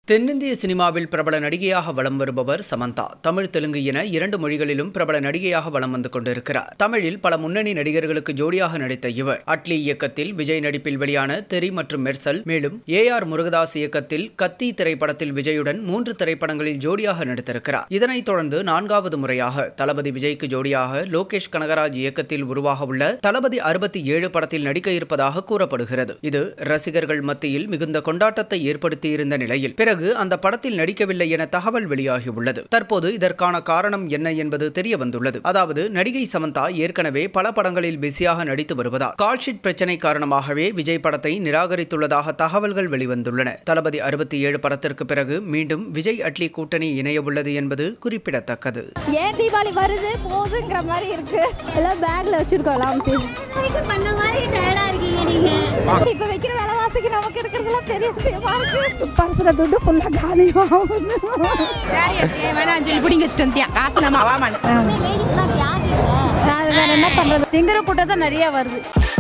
தென்னிந்திய சினிமாவில் பிரபல நடிகையாக வலம் வருபவர் சமந்தா தமிழ் தெலுங்கு என இரண்டு மொழிகளிலும் பிரபல நடிகையாக வலம் வந்து கொண்டிருக்கிறார் தமிழில் பல முன்னணி நடிகர்களுக்கு ஜோடியாக நடித்த இவர் அட்லி இயக்கத்தில் விஜய் நடிப்பில் வெளியான தெரி மற்றும் மெர்சல் மேலும் ஏ ஆர் முருகதாஸ் இயக்கத்தில் கத்தி திரைப்படத்தில் விஜயுடன் மூன்று திரைப்படங்களில் ஜோடியாக நடித்திருக்கிறார் இதனைத் தொடர்ந்து நான்காவது முறையாக தளபதி விஜய்க்கு ஜோடியாக லோகேஷ் கனகராஜ் இயக்கத்தில் உருவாக உள்ள தளபதி அறுபத்தி ஏழு படத்தில் நடிக்க இருப்பதாக கூறப்படுகிறது இது ரசிகர்கள் மத்தியில் மிகுந்த கொண்டாட்டத்தை ஏற்படுத்தியிருந்த நிலையில் பிறகு அந்த படத்தில் நடிக்கவில்லை என தகவல் வெளியாகியுள்ளது தற்போது இதற்கான காரணம் என்ன என்பது தெரிய வந்துள்ளது அதாவது நடிகை சமந்தா ஏற்கனவே பல படங்களில் பிஸியாக நடித்து வருவதால் கால்ஷீட் பிரச்சனை காரணமாகவே விஜய் படத்தை நிராகரித்துள்ளதாக தகவல்கள் வெளிவந்துள்ளன தளபதி அறுபத்தி ஏழு படத்திற்கு பிறகு மீண்டும் விஜய் அட்லி கூட்டணி இணைய உள்ளது என்பது குறிப்பிடத்தக்கது ஏன் தீபாவளி வருது போகுதுங்கிற மாதிரி இருக்கு எல்லாம் பேக்ல வச்சிருக்கோம் எல்லாம் வரைக்கும் பண்ண மாதிரி டயர்டா இருக்கீங்க நீங்க இப்ப வைக்கிற விலைவாசிக்கு நமக்கு இருக்கிறதுலாம் பெரிய விஷயமா இருக்கு பரிசுல துட்டு ஃபுல்லா காலியாகும் சரி எடுத்து வேணாம் சொல்லி பிடிங்க வச்சுட்டு வந்தியா காசு நம்ம அவாமான லேடிஸ்லாம் யாரு இல்ல வேற என்ன பண்றது திங்கிற கூட்டம் தான் நிறைய வருது